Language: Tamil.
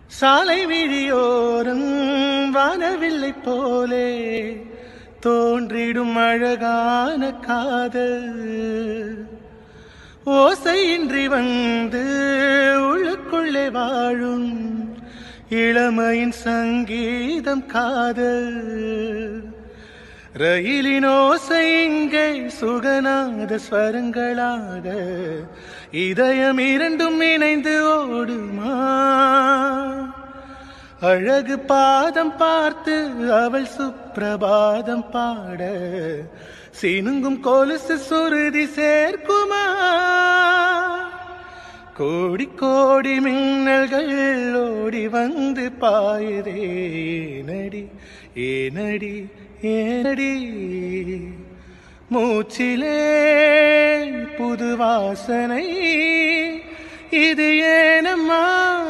சாலை விழியோரம் வானவில்லை போலே தோன்றிடும் அழகான காதல் ஓசையின்றி வந்து உள்ளுக்குள்ளே வாழும் இளமையின் சங்கீதம் காதல் ரயிலின் ஓசை இங்கே சுகநாத ஸ்வரங்களாக இதயம் இரண்டும் இணைந்து ஓடுமா அழகு பாதம் பார்த்து அவள் சுப்பிரபாதம் பாட சினுங்கும் கொலுசு சுருதி சேர்க்குமா கோடி கோடி மின்னல்கள் ஓடி வந்து பாயுதே ஏனடி ஏனடி ஏனடி மூச்சிலே புது வாசனை இது ஏனம்மா